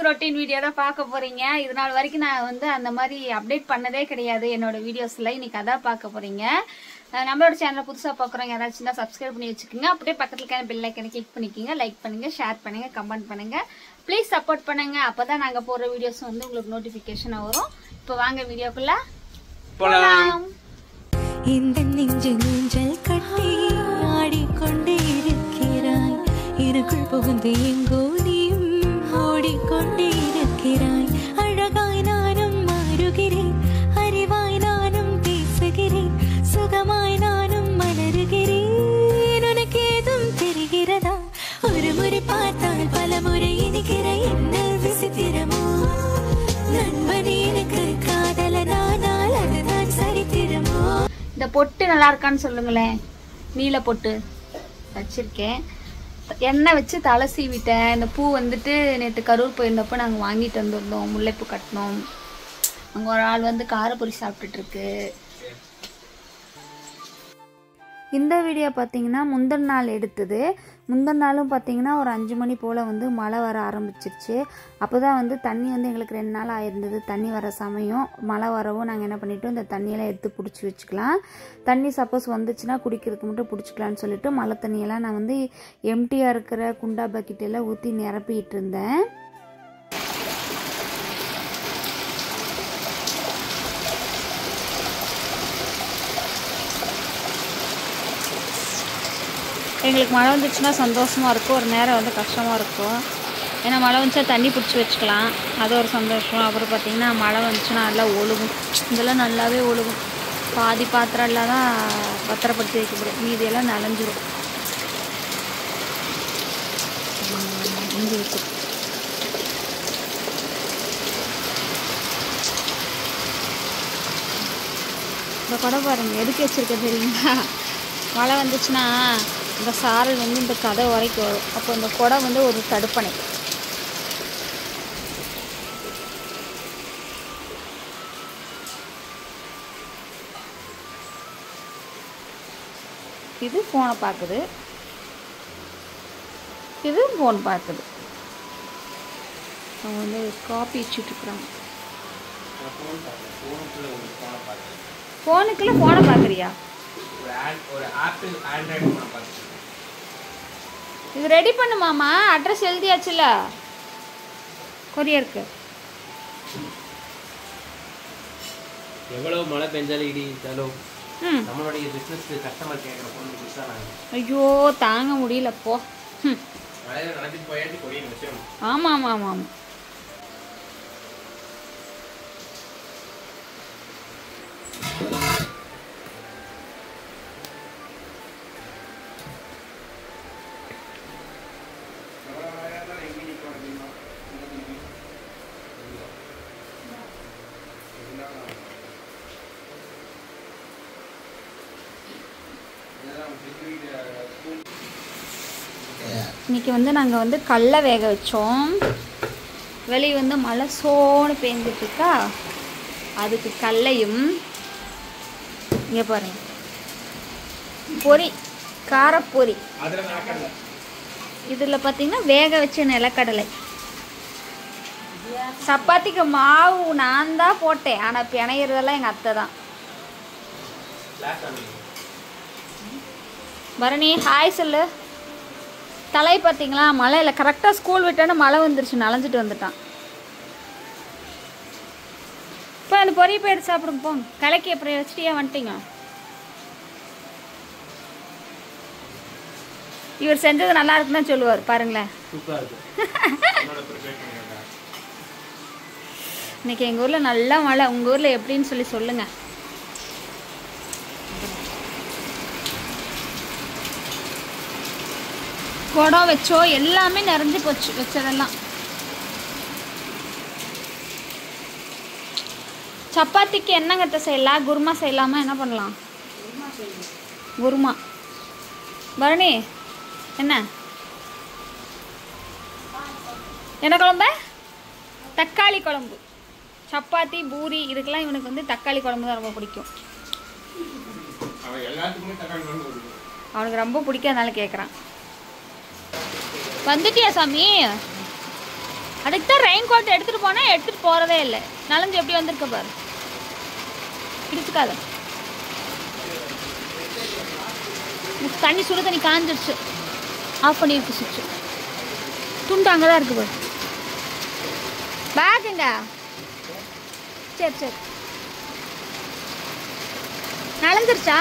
Routine video தான் பார்க்க போறீங்க இது நாள் வரைக்கும் நான் வந்து அந்த மாதிரி அப்டேட் பண்ணதே கிடையாது என்னோட வீடியோஸ்ல இன்னைக்கு அதான் பார்க்க போறீங்க அஹ் நம்மளோட சேனலை புதுசா பாக்குறவங்க யாராச்சும் தான் சப்ஸ்கிரைப் பண்ணி வச்சுக்கோங்க அப்படியே பக்கத்துல இருக்க பெல் ஐக்கனை கிளிக் பண்ணிக்கோங்க லைக் பண்ணுங்க ஷேர் பண்ணுங்க கமெண்ட் பண்ணுங்க ப்ளீஸ் சப்போர்ட் பண்ணுங்க அப்பதான் நாங்க போடுற வீடியோஸ் வந்து உங்களுக்கு நோட்டிபிகேஷன் வரும் இப்போ வாங்க வீடியோக்குள்ள போலாம் இந்த நெஞ்சு ஊஞ்சல் கட்டி ஆடிக்கொண்டே இருக்கிறாய் எனக்குள் புகுந்து எங்கோ நீயும் ஓடிக்கொண்டே இருக்கிறாய் அழகாய் நானும் மாறுகிறேன் அறிவாய் நானும் பேசுகிறேன் சுகமாய் நானும் மலருகிறேன் உனக்கு ஏதும் தெரிகிறதா ஒரு முறை பார்த்தால் பல முறை இனிக்கிற என்ன விசித்திரமோ நண்பன் எனக்கு காதலனானால் அதுதான் சரித்திரமோ இந்த பொட்டு நல்லா இருக்கான்னு சொல்லுங்களேன் நீல பொட்டு வச்சிருக்கேன் எண்ணெய் வச்சு தலை சீவிட்டேன் இந்த பூ வந்துட்டு நேற்று கரூர் போயிருந்தப்போ நாங்கள் வாங்கிட்டு வந்திருந்தோம் முல்லைப்பூ கட்டினோம் அங்கே ஒரு ஆள் வந்து காரப்பொரி சாப்பிட்டுட்டு இருக்கு இந்த வீடியோ பார்த்தீங்கன்னா முந்தின நாள் எடுத்தது முந்தின நாளும் பார்த்தீங்கன்னா ஒரு அஞ்சு மணி போல் வந்து மழை வர ஆரம்பிச்சிருச்சு அப்போ தான் வந்து தண்ணி வந்து எங்களுக்கு ரெண்டு நாள் ஆயிருந்தது தண்ணி வர சமயம் மழை வரவும் நாங்கள் என்ன பண்ணிட்டோம் இந்த தண்ணியெல்லாம் எடுத்து பிடிச்சி வச்சுக்கலாம் தண்ணி சப்போஸ் வந்துச்சுன்னா குடிக்கிறதுக்கு மட்டும் பிடிச்சிக்கலான்னு சொல்லிட்டு மழை தண்ணியெல்லாம் நான் வந்து எம்டியாக இருக்கிற குண்டா பக்கெட் எல்லாம் ஊற்றி நிரப்பிட்டு இருந்தேன் எங்களுக்கு மழை வந்துச்சுன்னா சந்தோஷமாக இருக்கும் ஒரு நேரம் வந்து கஷ்டமாக இருக்கும் ஏன்னா மழை வந்துச்சா தண்ணி பிடிச்சி வச்சுக்கலாம் அது ஒரு சந்தோஷம் அப்புறம் பார்த்திங்கன்னா மழை வந்துச்சுன்னா நல்லா ஒழுகும் இதெல்லாம் நல்லாவே ஒழுகும் பாதி பாத்திரம் எல்லாம் தான் பத்திரப்படுத்தி வைக்க முடியும் மீதியெல்லாம் நனைஞ்சிரும் உம், இங்கே இருக்கு இந்த குடம் பாருங்க எதுக்கு வச்சிருக்க தெரியுங்களா மழை வந்துச்சுன்னா இந்த சாரல் வந்து இந்த கதை வரைக்கும் வரும் அப்போ இந்த குடம் வந்து ஒரு தடுப்பணை இது ஃபோனை பார்க்குது இது ஃபோன் பார்க்குது அவங்க வந்து காப்பி வச்சுட்டு இருக்கிறாங்க ஃபோனுக்குள்ள ஃபோனை பார்க்குறியா ஒரு ஆட் ஒரு ஆப்பிள் ஆண்ட்ராய்டு ஃபோனை பார்த்துட்டு இது ரெடி பண்ணுமாமா அட்ரஸ் எழுதியாச்சுல கொரியருக்கு எவ்வளவு மழை பெஞ்சாலும் இடி இடிச்சாலும் ம் நம்மளுடைய பிஸ்னஸ் கஸ்டமர் கேட்குற பொண்ணு புதுசாக நாங்கள் ஐயோ தாங்க முடியல போ ம் மழையில நடத்திட்டு போயாட்டி கொடியை வச்சிடணும் ஆமாம் ஆமாம் ஆமாம் ஆமாம் இன்னைக்கு வந்து நாங்கள் வந்து கடல வேக வச்சோம் வெளியே வந்து மழை சோன்னு பேஞ்சிட்டு இருக்கா அதுக்கு கடலையும் இங்கே பாருங்க பொரி காரப்பொரி அதில் நடக்கல இதில் பார்த்தீங்கன்னா வேக வச்ச நிலக்கடலை சப்பாத்திக்கு மாவு நான் தான் போட்டேன் ஆனால் பிணையிறதெல்லாம் எங்கள் அத்தை தான் கிளாஸ் ஆனது பரணி ஹாய் சொல்லு தலை பார்த்தீங்களா மழையில் கரெக்டாக ஸ்கூல் விட்டோன்னு மழை வந்துருச்சு நனைஞ்சிட்டு வந்துட்டான் இப்போ அந்த பொரிய போய் சாப்பிடுங்க போங்க கலக்கி அப்புறம் வச்சுட்டியா வந்துட்டீங்க இவர் செஞ்சது நல்லா இருக்குன்னு தான் சொல்லுவார் பாருங்களேன் சூப்பராக இருக்கு என்னோட ப்ரிப்பேர் பண்ணிருக்கேன் இன்னைக்கு எங்கள் ஊரில் நல்ல மழை உங்கள் ஊரில் எப்படின்னு சொல்லி சொல்லுங்க குடம் வச்சோ எல்லாமே நிறைஞ்சு போச்சு வச்சதெல்லாம் சப்பாத்திக்கு என்னங்கத்த செய்யலாம் குருமா செய்யலாமா என்ன பண்ணலாம் குருமா பரணி என்ன என்ன குழம்பு தக்காளி குழம்பு சப்பாத்தி பூரி இதுக்கெல்லாம் இவனுக்கு வந்து தக்காளி குழம்பு தான் ரொம்ப பிடிக்கும் அவன் எல்லாத்துக்குமே தக்காளி கொண்டு வருது அவனுக்கு ரொம்ப பிடிக்கும் அதனால கேட்குறான் வந்துட்டியா சாமி அதுக்கு தான் ரெயின் கோட் எடுத்துட்டு போனா எடுத்துட்டு போறதே இல்லை நலஞ்சு எப்படி வந்திருக்க பாரு பிடிச்சுக்காத தண்ணி சுடு தண்ணி காஞ்சிடுச்சு ஆஃப் பண்ணிருக்கு சுவிட்ச் துண்டு அங்கே தான் இருக்கு பாரு பேக்குங்க சரி சரி நலஞ்சிருச்சா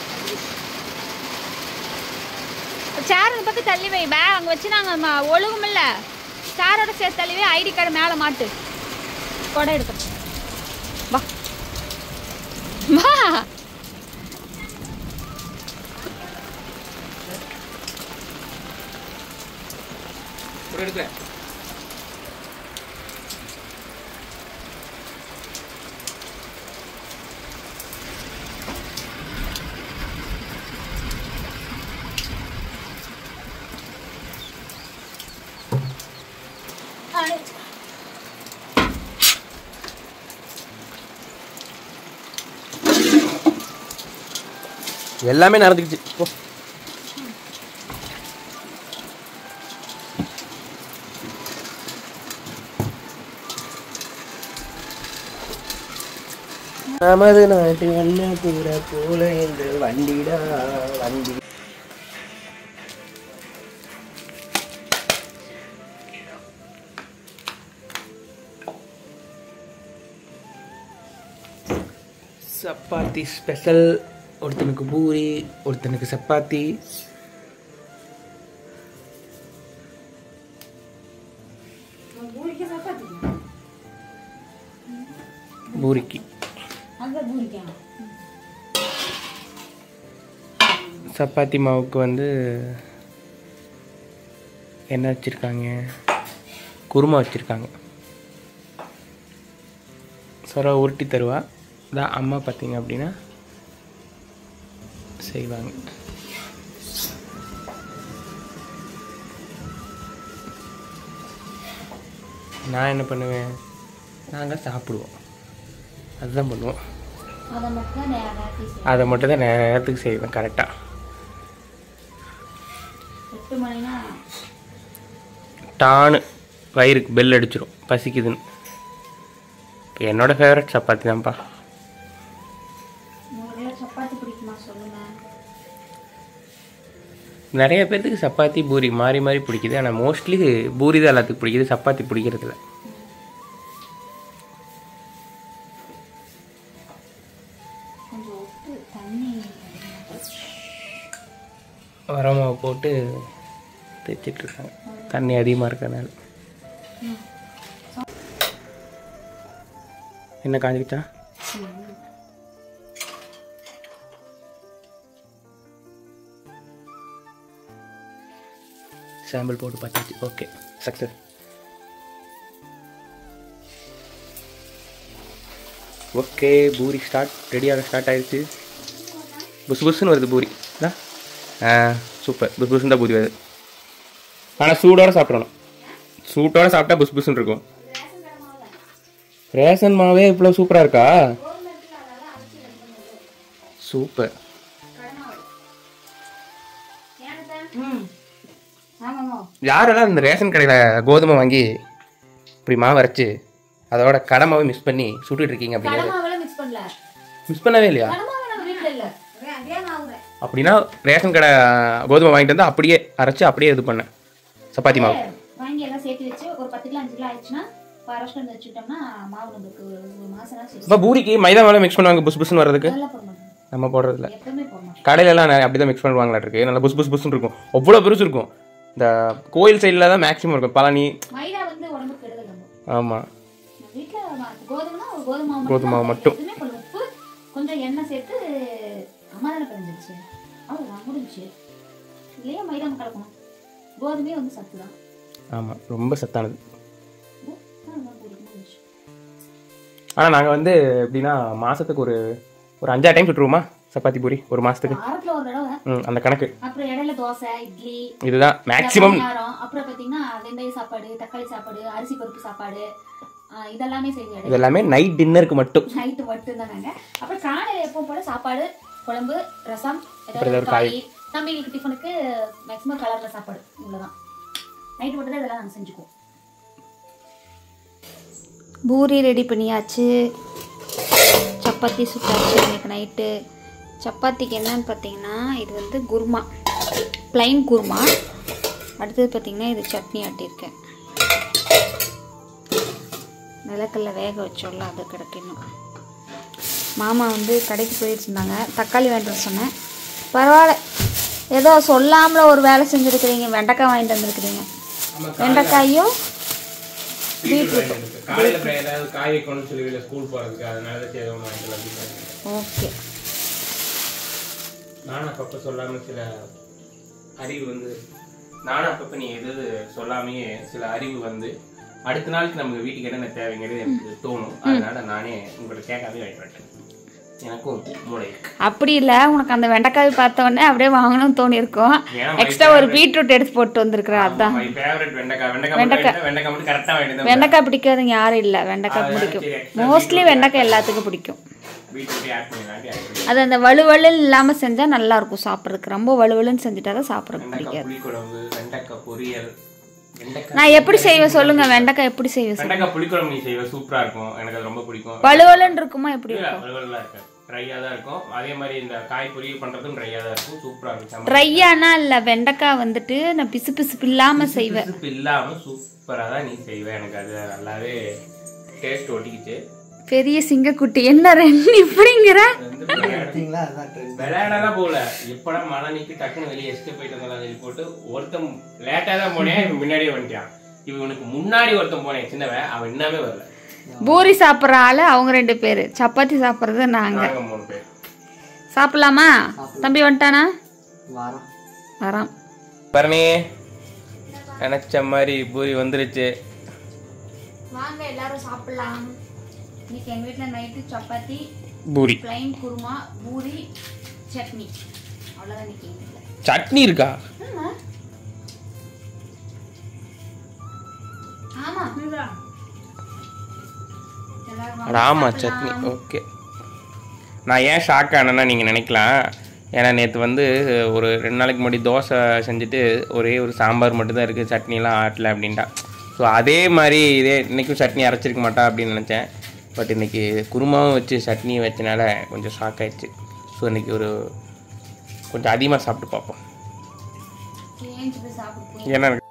சேர் இந்த பக்கம் தள்ளி வை பேக் அங்கே வச்சு நாங்கள் ஒழுகுமில்ல சேரோட சேர்த்து தள்ளி வை ஐடி கார்டு மேலே மாட்டு கொடை எடுக்கணும் வா வா ஒரு எடுக்கிறேன் எல்லாமே நடந்துக்கிச்சு போ நமது நாட்டு வண்ணபுர போல என்று வண்டிடா வண்டி சப்பாத்தி ஸ்பெஷல் ஒருத்தனுக்கு பூரி ஒருத்தனுக்கு சப்பாத்தி பூரிக்கு சப்பாத்தி மாவுக்கு வந்து என்ன வச்சுருக்காங்க குருமா வச்சுருக்காங்க சொர உருட்டி தருவா தான் அம்மா பார்த்தீங்க அப்படின்னா செய்வாங்க நான் என்ன பண்ணுவேன் நாங்கள் சாப்பிடுவோம் அதுதான் பண்ணுவோம் அதை மட்டும் தான் நேரம் அதை மட்டும் தான் நேரத்துக்கு செய்வேன் கரெக்டாக எட்டு மணினா டானு வயிறுக்கு பெல் அடிச்சிரும் பசிக்குதுன்னு இப்போ என்னோடய ஃபேவரட் சப்பாத்தி தான்ப்பா உங்களுக்கு சப்பாத்தி பிடிக்குமா சொல்லுங்க நிறைய பேர்த்துக்கு சப்பாத்தி பூரி மாறி மாறி பிடிக்குது ஆனால் மோஸ்ட்லி பூரி தான் எல்லாத்துக்கும் பிடிக்குது சப்பாத்தி பிடிக்கிறது இல்ல கொஞ்சம் உப்பு தண்ணி வரமாவை போட்டு தைச்சிட்ருக்காங்க தண்ணி அதிகமாக இருக்கறனால என்ன காஞ்சிக்கிச்சா சாம்பிள் போட்டு பார்த்தாச்சு okay success okay puri start ரெடியாக ஸ்டார்ட் ஆயிடுச்சு புஸ் புஸ்ன்னு வருது பூரி இதா? ஆ சூப்பர் புஸ் புஸ்ன்னு தான் பூரி வருது ஆனால் சூடோட சாப்பிடணும் சூட்டோட சாப்பிட்டா புஸ் புஸ்ன்னு இருக்கும் ரேஷன் மாவே இவ்வளோ சூப்பராக இருக்கா சூப்பர் ஆமாம்மா யாரெல்லாம் இந்த ரேஷன் கடையில் கோதுமை வாங்கி இப்படி மாவு அரைச்சு அதோட கடை மாவை மிஸ் பண்ணி சுட்டுட்டு இருக்கீங்க அப்படிங்கிறது கடமாவெல்லாம் மிக்ஸ் பண்ணல மிஸ் பண்ணவே இல்லையா கடமாவே நம்ம வீட்டில் இல்லை அதே மாவுறேன் அப்படின்னா ரேஷன் கடை கோதுமை வாங்கிட்டு வந்து அப்படியே அரைச்சு அப்படியே இது பண்ணேன் சப்பாத்தி மாவு வாங்கி எல்லாம் சேர்த்து வச்சு ஒரு பத்து கிலோ அஞ்சு கிலோ ஆயிடுச்சுன்னா அரைச்சிட்டு வந்து வச்சுட்டோம்னா மாவு நம்மளுக்கு ஒரு ஒரு மாசம்லாம் சரி இப்போ பூரிக்கு மைதா மாவு மிக்ஸ் பண்ணுவாங்க புஸ் புஸ்ன்னு வர்றதுக்கு அதெல்லாம் போட மாட்டோம் நம்ம போடுறதில்ல எப்பவுமே போட மாட்டோம் கடையில எல்லாம் நிறைய அப்படிதான் மிக்ஸ் பண்ணுவாங்களா இருக்கு நல்லா புஸ் புஸ் புஸ்ன்னு இருக்கும் அவ்வளோ பெருசு இருக்கும் இந்த கோயில் சைடில் தான் மேக்ஸிமம் இருக்கும் பழனி மைதா வந்து உடம்புக்கு கெடுதல் நம்ம ஆமாம் வீட்டில் கோதுமைனா ஒரு கோதுமை மாவு கோதுமை மாவு மட்டும். எதுவுமே போடல உப்பு கொஞ்சம் எண்ணெய் சேர்த்து அம்மா தானே பிணைஞ்சிருச்சு அவ்வளோதான் முடிஞ்சுச்சு இல்லையா மைதா கலக்கணும் கோதுமையே வந்து சத்து தான் ஆமாம் ரொம்ப சத்தானது அவ்வளவுதான் போதும், முடிஞ்சுச்சு. ஆனால் நாங்கள் வந்து எப்படின்னா மாதத்துக்கு ஒரு ஒரு அஞ்சாறு டைம் சுட்டுருவோமா சப்பாத்தி பூரி ஒரு மாதத்துக்கு வாரத்துல ஒரு தடவை ம் அந்த கணக்கு அப்புறம் இடையில தோசை இட்லி இதுதான் மேக்ஸிமம் பணியாரம், அப்புறம் பாத்தீங்கன்னா வெந்தய சாப்பாடு தக்காளி சாப்பாடு அரிசி பருப்பு சாப்பாடு ஆஹ் இதெல்லாமே செய்வோம் இது எல்லாமே நைட் டின்னருக்கு மட்டும் நைட்டு மட்டும் தான் நாங்க அப்புறம் காலையில எப்பவும் போல சாப்பாடு குழம்பு ரசம் அப்புறம் ஏதாவது ஏதாவது காய். காய் தம்பிகளுக்கு டிஃபனுக்கு மேக்ஸிமம் கலர்ல சாப்பாடு இவ்வளவுதான் நைட்டு மட்டும் தான் இதெல்லாம் நாங்க செஞ்சுக்குவோம் பூரி ரெடி பண்ணியாச்சு சப்பாத்தி சுட்டாச்சு இன்னைக்கு நைட்டு சப்பாத்திக்கு என்னன்னு பார்த்தீங்கன்னா இது வந்து குருமா plain குருமா அடுத்தது பார்த்தீங்கன்னா இது சட்னி ஆட்டியிருக்கேன் நிலக்கல்ல வேக வச்சோம்ல அது கிடக்கணும் மாமா வந்து கடைக்கு போயிட்டு இருந்தாங்க தக்காளி வாங்கிட்டு வர சொன்னேன் பரவாயில்ல ஏதோ சொல்லாமல் ஒரு வேலை செஞ்சுருக்கிறீங்க வெண்டைக்காய் வாங்கிட்டு வந்திருக்கிறீங்க வெண்டைக்காயும் பீட்ரூட் காலையில் அப்புறம் ஏதாவது காய் வைக்கணும்னு சொல்லி வெளியில் ஸ்கூல் போகிறதுக்கு அதனால தான் சரி ஒன்று வாங்கிட்டு அப்படின்னு ஓகே நானும் அப்பப்போ சொல்லாமல் சில அறிவு வந்து நானும் அப்பப்போ நீ எது எது சொல்லாமையே சில அறிவு வந்து அடுத்த நாளுக்கு நமக்கு வீட்டுக்கு என்னென்ன தேவைங்கிறது எனக்கு தோணும் அதனால நானே உங்கள்கிட்ட கேட்காம வாங்கிட்டு வந்துட்டேன் எனக்கும் மூளை இருக்கு அப்படி இல்லை உனக்கு அந்த வெண்டைக்காய் பார்த்த உடனே அப்படியே வாங்கணும்னு தோணி இருக்கும் ஏன்னா எக்ஸ்ட்ரா ஒரு பீட்ரூட் எடுத்து போட்டு வந்திருக்கிற அதான் மை ஃபேவரட் வெண்டைக்காய் வெண்டைக்காய் மட்டும் வாங்கிட்டு வெண்டைக்காய் மட்டும் கரெக்டாக வாங்கிட்டு வந்தேன். வெண்டைக்காய் பிடிக்காதவங்க யாரும் இல்லை வெண்டைக்காய் பிடிக்கும் சரி, extra மோஸ்ட்லி வெண்டைக்காய் எல்லாத்துக்கும் பிடிக்கும் வீட்டுக்கு ஆட் பண்ணிடலாண்டி ஆட் பண்ணி அது அந்த வலுவலுன்னு இல்லாமல் செஞ்சால் நல்லா இருக்கும் சாப்பிட்றதுக்கு ரொம்ப வலுவலுன்னு செஞ்சுட்டா தான் சாப்பிட்றதுக்கு வெண்டைக்காய் பிடிக்காது புளிக்குழம்பு வெண்டைக்காய் பொரியல் வெண்டைக்காய் நான் எப்படி செய்வேன் சொல்லுங்க வெண்டைக்காய் எப்படி செய்வேன் சொல்லுங்க வெண்டைக்காய் புளிக்குழம்பு நீ செய்வ சூப்பரா இருக்கும் எனக்கு அது ரொம்ப பிடிக்கும் வலுவலுன்னு இருக்குமா எப்படி இல்ல, இருக்கும் வலுவலா இருக்கு ட்ரையா தான் இருக்கும் அதே மாதிரி இந்த காய் பொரியல் பண்றதும் ட்ரையா தான் இருக்கும் சூப்பரா இருக்கும் செம்ம ட்ரையானா இல்லை வெண்டைக்காய் வந்துட்டு நான் பிசு பிசுப்பு இல்லாமல் செய்வேன் பிசுப்பு இல்லாம சூப்பரா தான் நீ செய்வ எனக்கு அது நல்லாவே டேஸ்ட் ஒட்டிக்கிச்சு பெரிய சிங்கக்குட்டி என்ன ரெண்டு இப்படிங்கிற வந்து விளையாடலாம் போகல எப்படா மழை நிக்கு டக்குன்னு வெளியே எஸ்கேப் போயிட்டு வந்தாலும் சொல்லி போட்டு ஒருத்தன் லேட்டா தான் போனேன் இவன் முன்னாடியே வந்துட்டான் இவனுக்கு முன்னாடி ஒருத்தன் போனேன் சின்னவன் அவன் இன்னமே வரல பூரி சாப்பிட்ற ஆள் அவங்க ரெண்டு பேர் சப்பாத்தி சாப்பிட்றது நாங்கள் நாங்க மூணு பேர் சாப்பிடலாமா தம்பி வந்துட்டானா வாரம் வரோம் பரணி நினைச்ச மாதிரி பூரி வந்துருச்சு வாங்க எல்லாரும் சாப்பிடலாம் இன்னைக்கு எங்கள் வீட்டில் நைட்டு சப்பாத்தி பூரி plain குருமா பூரி சட்னி அவ்வளோதான் இன்னைக்கு எங்கள் வீட்டில் சட்னி இருக்கா ஆமாம் எல்லாரும் அட ஆமா சட்னி ஓகே நான் ஏன் ஷாக் ஆனேன்னா நீங்கள் நினைக்கலாம் ஏன்னா நேற்று வந்து ஒரு ரெண்டு நாளைக்கு முன்னாடி தோசை செஞ்சுட்டு ஒரே ஒரு சாம்பார் மட்டும்தான் இருக்குது சட்னிலாம் ஆட்டல அப்படின்ட்டா ஸோ அதே மாதிரி இதே இன்றைக்கும் சட்னி அரைச்சிருக்க மாட்டா அப்படின்னு நினச்சேன் பட் இன்னைக்கு குருமாவும் வச்சு சட்னி வச்சனால கொஞ்சம் ஷாக் ஆயிடுச்சு ஸோ இன்னைக்கு ஒரு கொஞ்சம் அதிகமாக சாப்பிட்டு பார்ப்போம் ஏஞ்சி போய் சாப்பிட்டு ஏன்னா எனக்கு